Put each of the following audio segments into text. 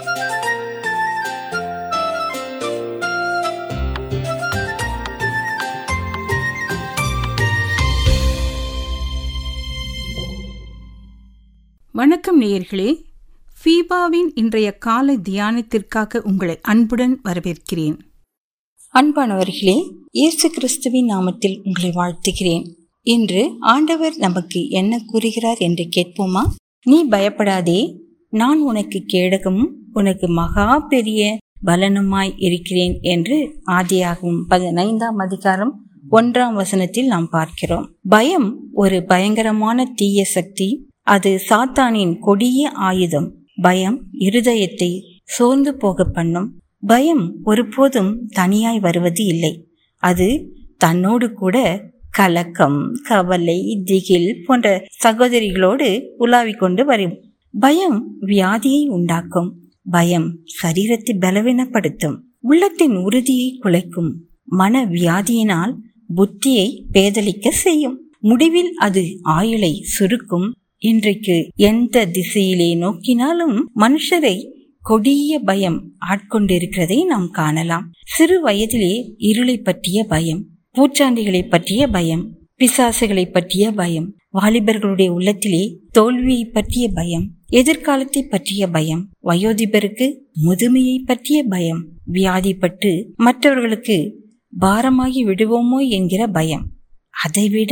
வணக்கம் நேயர்களே ஃபீபாவின் இன்றைய காலை தியானத்திற்காக உங்களை அன்புடன் வரவேற்கிறேன் அன்பானவர்களே இயேசு கிறிஸ்துவின் நாமத்தில் உங்களை வாழ்த்துகிறேன் இன்று ஆண்டவர் நமக்கு என்ன கூறுகிறார் என்று கேட்போமா நீ பயப்படாதே நான் உனக்கு கேடகமும் உனக்கு மகா பெரிய பலனுமாய் இருக்கிறேன் என்று ஆதியாகும் பதினைந்தாம் அதிகாரம் ஒன்றாம் வசனத்தில் நாம் பார்க்கிறோம் பயம் ஒரு பயங்கரமான தீய சக்தி அது சாத்தானின் கொடிய ஆயுதம் பயம் இருதயத்தை சோர்ந்து போக பண்ணும் பயம் ஒருபோதும் தனியாய் வருவது இல்லை அது தன்னோடு கூட கலக்கம் கவலை திகில் போன்ற சகோதரிகளோடு உலாவிக் கொண்டு வரும் பயம் வியாதியை உண்டாக்கும் பயம் சரீரத்தை பலவீனப்படுத்தும் உள்ளத்தின் உறுதியை குலைக்கும் மன வியாதியினால் புத்தியை பேதலிக்க செய்யும் முடிவில் அது ஆயுளை சுருக்கும் இன்றைக்கு எந்த திசையிலே நோக்கினாலும் மனுஷரை கொடிய பயம் ஆட்கொண்டிருக்கிறதை நாம் காணலாம் சிறு வயதிலே இருளை பற்றிய பயம் பூச்சாண்டிகளை பற்றிய பயம் பிசாசுகளை பற்றிய பயம் வாலிபர்களுடைய உள்ளத்திலே தோல்வியை பற்றிய பயம் எதிர்காலத்தை பற்றிய பயம் வயோதிபருக்கு முதுமையை பற்றிய பயம் வியாதிப்பட்டு மற்றவர்களுக்கு பாரமாகி விடுவோமோ என்கிற பயம் அதைவிட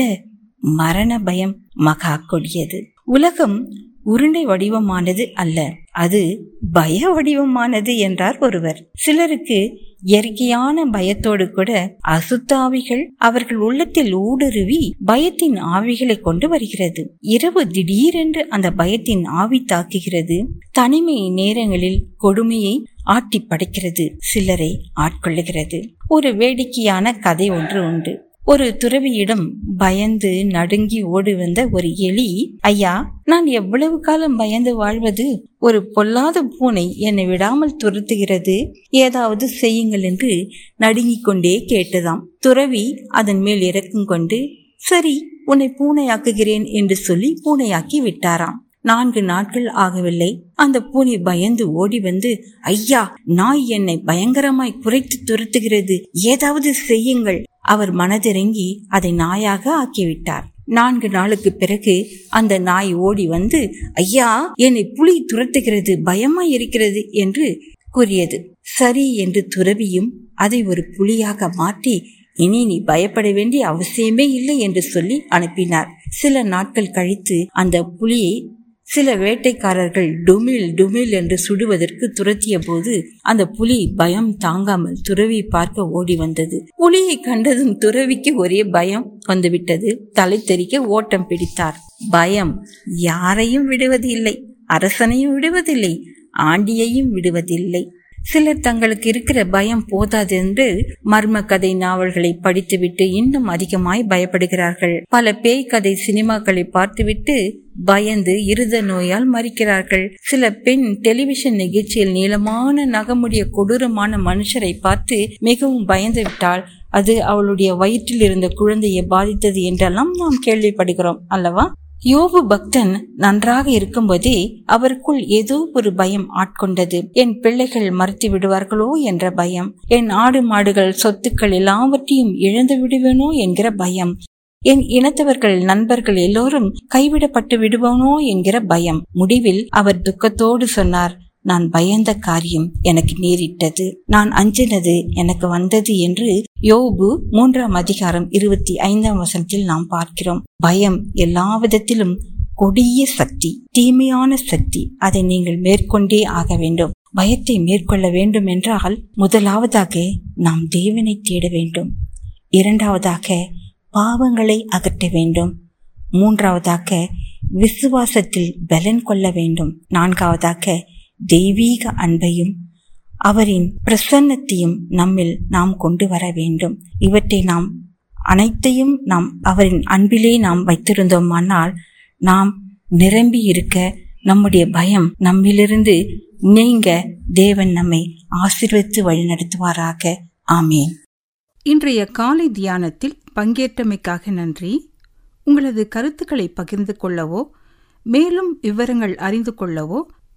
மரண பயம் மகா கொடியது உலகம் உருண்டை வடிவமானது அல்ல அது பய வடிவமானது என்றார் ஒருவர் சிலருக்கு இயற்கையான பயத்தோடு கூட அசுத்தாவிகள் அவர்கள் உள்ளத்தில் ஊடுருவி பயத்தின் ஆவிகளை கொண்டு வருகிறது இரவு திடீரென்று அந்த பயத்தின் ஆவி தாக்குகிறது தனிமை நேரங்களில் கொடுமையை ஆட்டி படைக்கிறது சிலரை ஆட்கொள்ளுகிறது ஒரு வேடிக்கையான கதை ஒன்று உண்டு ஒரு துறவியிடம் பயந்து நடுங்கி ஓடி வந்த ஒரு எலி ஐயா நான் எவ்வளவு காலம் பயந்து வாழ்வது ஒரு பொல்லாத பூனை என்னை விடாமல் துரத்துகிறது ஏதாவது செய்யுங்கள் என்று நடுங்கிக் கொண்டே கேட்டதாம் துறவி அதன் மேல் இறக்கும் கொண்டு சரி உன்னை பூனையாக்குகிறேன் என்று சொல்லி பூனையாக்கி விட்டாராம் நான்கு நாட்கள் ஆகவில்லை அந்த பூனை பயந்து ஓடி வந்து ஐயா நாய் என்னை பயங்கரமாய் குறைத்து துரத்துகிறது ஏதாவது செய்யுங்கள் அவர் மனதிறங்கி அதை நாயாக ஆக்கிவிட்டார் நான்கு நாளுக்கு பிறகு அந்த நாய் ஓடி வந்து ஐயா என்னை புலி துரத்துகிறது பயமா இருக்கிறது என்று கூறியது சரி என்று துறவியும் அதை ஒரு புலியாக மாற்றி இனி நீ பயப்பட வேண்டிய அவசியமே இல்லை என்று சொல்லி அனுப்பினார் சில நாட்கள் கழித்து அந்த புலியை சில வேட்டைக்காரர்கள் டுமில் டுமில் என்று சுடுவதற்கு துரத்திய போது அந்த புலி பயம் தாங்காமல் துறவி பார்க்க ஓடி வந்தது புலியை கண்டதும் துறவிக்கு ஒரே பயம் வந்துவிட்டது தலை தெறிக்க ஓட்டம் பிடித்தார் பயம் யாரையும் விடுவதில்லை அரசனையும் விடுவதில்லை ஆண்டியையும் விடுவதில்லை சிலர் தங்களுக்கு இருக்கிற பயம் போதாது என்று மர்ம கதை நாவல்களை படித்துவிட்டு இன்னும் அதிகமாய் பயப்படுகிறார்கள் பல பேய் கதை சினிமாக்களை பார்த்துவிட்டு பயந்து இருத நோயால் மறிக்கிறார்கள் சில பெண் டெலிவிஷன் நிகழ்ச்சியில் நீளமான நகமுடைய கொடூரமான மனுஷரை பார்த்து மிகவும் பயந்து விட்டால் அது அவளுடைய வயிற்றில் இருந்த குழந்தையை பாதித்தது என்றெல்லாம் நாம் கேள்விப்படுகிறோம் அல்லவா யோபு பக்தன் நன்றாக இருக்கும்போதே அவருக்குள் ஏதோ ஒரு பயம் ஆட்கொண்டது என் பிள்ளைகள் மறுத்து விடுவார்களோ என்ற பயம் என் ஆடு மாடுகள் சொத்துக்கள் எல்லாவற்றையும் இழந்து விடுவேனோ என்கிற பயம் என் இனத்தவர்கள் நண்பர்கள் எல்லோரும் கைவிடப்பட்டு விடுவானோ என்கிற பயம் முடிவில் அவர் துக்கத்தோடு சொன்னார் நான் பயந்த காரியம் எனக்கு நேரிட்டது நான் அஞ்சினது எனக்கு வந்தது என்று யோபு மூன்றாம் அதிகாரம் இருபத்தி ஐந்தாம் வசனத்தில் நாம் பார்க்கிறோம் பயம் எல்லா விதத்திலும் கொடிய சக்தி தீமையான சக்தி அதை நீங்கள் மேற்கொண்டே ஆக வேண்டும் பயத்தை மேற்கொள்ள வேண்டும் என்றால் முதலாவதாக நாம் தேவனை தேட வேண்டும் இரண்டாவதாக பாவங்களை அகற்ற வேண்டும் மூன்றாவதாக விசுவாசத்தில் பலன் கொள்ள வேண்டும் நான்காவதாக தெய்வீக அன்பையும் அவரின் பிரசன்னத்தையும் நம்மில் நாம் கொண்டு வர வேண்டும் இவற்றை நாம் அனைத்தையும் நாம் அவரின் அன்பிலே நாம் வைத்திருந்தோமானால் நாம் நிரம்பி இருக்க நம்முடைய பயம் நம்மிலிருந்து நீங்க தேவன் நம்மை ஆசிர்வதித்து வழிநடத்துவாராக ஆமேன் இன்றைய காலை தியானத்தில் பங்கேற்றமைக்காக நன்றி உங்களது கருத்துக்களை பகிர்ந்து கொள்ளவோ மேலும் விவரங்கள் அறிந்து கொள்ளவோ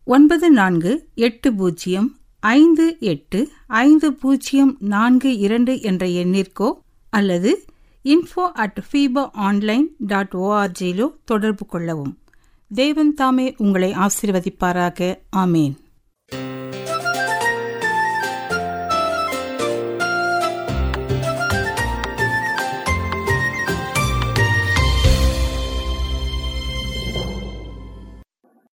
ஒன்பது நான்கு எட்டு பூஜ்ஜியம் ஐந்து எட்டு ஐந்து பூஜ்ஜியம் நான்கு இரண்டு என்ற எண்ணிற்கோ அல்லது info at FEBA online dot ஓஆர்ஜியிலோ தொடர்பு கொள்ளவும் தேவன் தாமே உங்களை ஆசிர்வதிப்பாராக ஆமேன்